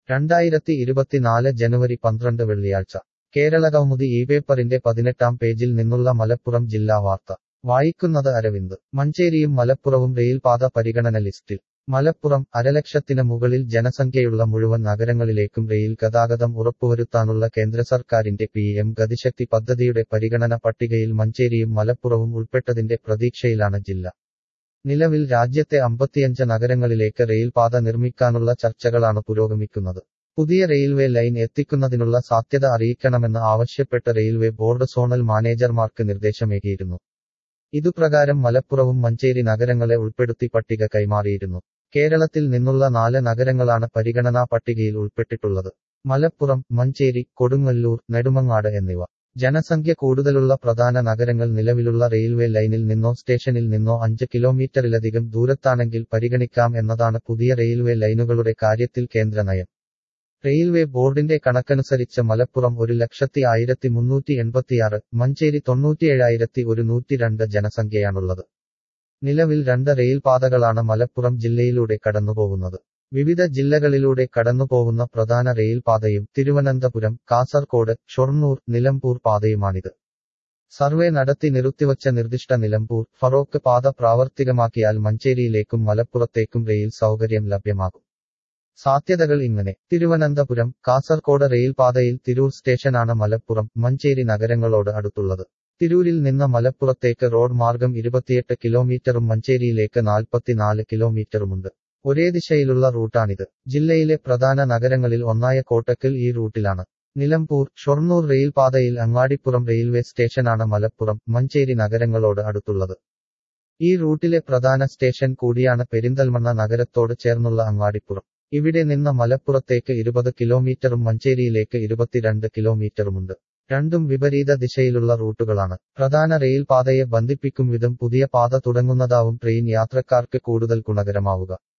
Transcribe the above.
രണ്ടായിരത്തി ഇരുപത്തിനാല് ജനുവരി പന്ത്രണ്ട് വെള്ളിയാഴ്ച കേരളകൗമുദി ഈ പേപ്പറിന്റെ പതിനെട്ടാം പേജിൽ നിന്നുള്ള മലപ്പുറം ജില്ലാ വാർത്ത വായിക്കുന്നത് അരവിന്ദ് മഞ്ചേരിയും മലപ്പുറവും റെയിൽപാത പരിഗണന ലിസ്റ്റിൽ മലപ്പുറം അരലക്ഷത്തിന് മുകളിൽ ജനസംഖ്യയുള്ള മുഴുവൻ നഗരങ്ങളിലേക്കും റെയിൽ ഗതാഗതം ഉറപ്പുവരുത്താനുള്ള കേന്ദ്രസർക്കാരിന്റെ പി എം ഗതിശക്തി പദ്ധതിയുടെ പരിഗണന പട്ടികയിൽ മഞ്ചേരിയും മലപ്പുറവും ഉൾപ്പെട്ടതിന്റെ പ്രതീക്ഷയിലാണ് ജില്ല നിലവിൽ രാജ്യത്തെ അമ്പത്തിയഞ്ച് നഗരങ്ങളിലേക്ക് റെയിൽപാത നിർമ്മിക്കാനുള്ള ചർച്ചകളാണ് പുരോഗമിക്കുന്നത് പുതിയ റെയിൽവേ ലൈൻ എത്തിക്കുന്നതിനുള്ള സാധ്യത അറിയിക്കണമെന്ന് ആവശ്യപ്പെട്ട് റെയിൽവേ ബോർഡ് സോണൽ മാനേജർമാർക്ക് നിർദ്ദേശമേകിയിരുന്നു ഇതുപ്രകാരം മലപ്പുറവും മഞ്ചേരി നഗരങ്ങളെ ഉൾപ്പെടുത്തി പട്ടിക കൈമാറിയിരുന്നു കേരളത്തിൽ നിന്നുള്ള നാല് നഗരങ്ങളാണ് പരിഗണനാ പട്ടികയിൽ ഉൾപ്പെട്ടിട്ടുള്ളത് മലപ്പുറം മഞ്ചേരി കൊടുങ്ങല്ലൂർ നെടുമങ്ങാട് എന്നിവ ജനസംഖ്യ കൂടുതലുള്ള പ്രധാന നഗരങ്ങൾ നിലവിലുള്ള റെയിൽവേ ലൈനിൽ നിന്നോ സ്റ്റേഷനിൽ നിന്നോ അഞ്ച് കിലോമീറ്ററിലധികം ദൂരത്താണെങ്കിൽ പരിഗണിക്കാം എന്നതാണ് പുതിയ റെയിൽവേ ലൈനുകളുടെ കാര്യത്തിൽ കേന്ദ്ര നയം റെയിൽവേ ബോർഡിന്റെ കണക്കനുസരിച്ച് മലപ്പുറം ഒരു ലക്ഷത്തി ആയിരത്തി മുന്നൂറ്റി എൺപത്തിയാറ് മഞ്ചേരി തൊണ്ണൂറ്റിയേഴായിരത്തി ഒരുന്നൂറ്റി രണ്ട് ജനസംഖ്യയാണുള്ളത് നിലവിൽ രണ്ട് റെയിൽപാതകളാണ് മലപ്പുറം ജില്ലയിലൂടെ കടന്നുപോകുന്നത് വിവിധ ജില്ലകളിലൂടെ കടന്നുപോകുന്ന പ്രധാന റെയിൽപാതയും തിരുവനന്തപുരം കാസർകോട് ഷൊർണൂർ നിലമ്പൂർ പാതയുമാണിത് സർവേ നടത്തി നിർത്തിവച്ച നിർദ്ദിഷ്ട നിലമ്പൂർ ഫറോക്ക് പാത പ്രാവർത്തികമാക്കിയാൽ മഞ്ചേരിയിലേക്കും മലപ്പുറത്തേക്കും റെയിൽ സൗകര്യം ലഭ്യമാകും സാധ്യതകൾ ഇങ്ങനെ തിരുവനന്തപുരം കാസർകോട് റെയിൽപാതയിൽ തിരൂർ സ്റ്റേഷനാണ് മലപ്പുറം മഞ്ചേരി നഗരങ്ങളോട് അടുത്തുള്ളത് തിരൂരിൽ നിന്ന് മലപ്പുറത്തേക്ക് റോഡ് മാർഗം ഇരുപത്തിയെട്ട് കിലോമീറ്ററും മഞ്ചേരിയിലേക്ക് നാൽപ്പത്തിനാല് കിലോമീറ്ററുമുണ്ട് ഒരേ ദിശയിലുള്ള റൂട്ടാണിത് ജില്ലയിലെ പ്രധാന നഗരങ്ങളിൽ ഒന്നായ കോട്ടക്കൽ ഈ റൂട്ടിലാണ് നിലമ്പൂർ ഷൊർണൂർ റെയിൽപാതയിൽ അങ്ങാടിപ്പുറം റെയിൽവേ സ്റ്റേഷനാണ് മലപ്പുറം മഞ്ചേരി നഗരങ്ങളോട് അടുത്തുള്ളത് ഈ റൂട്ടിലെ പ്രധാന സ്റ്റേഷൻ കൂടിയാണ് പെരിന്തൽമണ്ണ നഗരത്തോട് ചേർന്നുള്ള അങ്ങാടിപ്പുറം ഇവിടെ നിന്ന് മലപ്പുറത്തേക്ക് ഇരുപത് കിലോമീറ്ററും മഞ്ചേരിയിലേക്ക് ഇരുപത്തിരണ്ട് കിലോമീറ്ററുമുണ്ട് രണ്ടും വിപരീത ദിശയിലുള്ള റൂട്ടുകളാണ് പ്രധാന റെയിൽ പാതയെ ബന്ധിപ്പിക്കും വിധം പുതിയ പാത തുടങ്ങുന്നതാവും ട്രെയിൻ യാത്രക്കാർക്ക് കൂടുതൽ ഗുണകരമാവുക